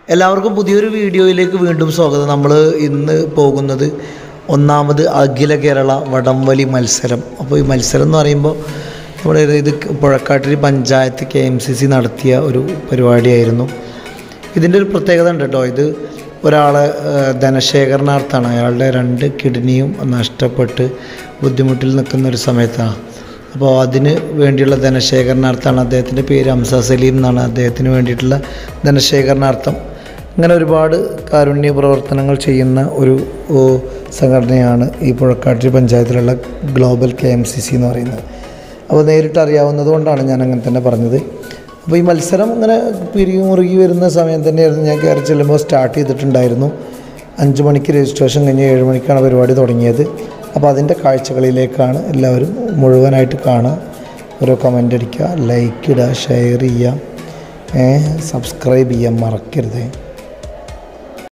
എല്ലാവർക്കും പുതിയൊരു വീഡിയോയിലേക്ക് വീണ്ടും സ്വാഗതം നമ്മൾ ഇന്ന് പോകുന്നത് ഒന്നാമത് അഖില കേരള വടംവലി മത്സരം അപ്പോൾ ഈ മത്സരം എന്ന് പറയുമ്പോൾ നമ്മുടെ ഇത് Puzhakkattiri panchayat K M C C നടത്തിയ ഒരു പരിപാടിയായിരുന്നു ഇതിൻ്റെ ഒരു പ്രത്യേകത ഉണ്ട് കേട്ടോ ഇത് ഒരാളെ ഏഹ്, ധനശേഖരണാർത്ഥാണ് അയാളുടെ രണ്ട് കിഡ്നിയും നഷ്ടപ്പെട്ട് ബുദ്ധിമുട്ടിൽ നിൽക്കുന്ന ഒരു സമയത്താണ് അപ്പോൾ അതിന് വേണ്ടിയുള്ള ധനശേഖരണാർത്ഥാണ് അദ്ദേഹത്തിൻ്റെ പേര് ഹംസ സലീം എന്നാണ് അദ്ദേഹത്തിന് വേണ്ടിയിട്ടുള്ള ധനശേഖരണാർത്ഥം ഇങ്ങനെ ഒരുപാട് കാരുണ്യ പ്രവർത്തനങ്ങൾ ചെയ്യുന്ന ഒരു ഓ, സംഘടനയാണ് ഈ പുഴക്കാട്ടിരി പഞ്ചായത്തിലുള്ള global K M C C എന്ന് പറയുന്നത് അപ്പോൾ നേരിട്ട് അറിയാവുന്നത് കൊണ്ടാണ് ഞാൻ അങ്ങനെ തന്നെ പറഞ്ഞത് അപ്പോൾ ഈ മത്സരം ഇങ്ങനെ പിരികി മുറുകി വരുന്ന സമയം തന്നെയായിരുന്നു ഞാൻ കയറി ചെല്ലുമ്പോൾ സ്റ്റാർട്ട് ചെയ്തിട്ടുണ്ടായിരുന്നു അഞ്ച് മണിക്ക് രജിസ്ട്രേഷൻ കഴിഞ്ഞ് ഏഴ് മണിക്കാണ് പരിപാടി തുടങ്ങിയത് അപ്പോൾ അതിൻ്റെ കാഴ്ചകളിലേക്കാണ് എല്ലാവരും മുഴുവനായിട്ട് കാണുക ഓരോ കമൻ്റ് അടിക്കുക ലൈക്ക് ഇടുക ഷെയർ ചെയ്യുക സബ്സ്ക്രൈബ് ചെയ്യാൻ മറക്കരുത്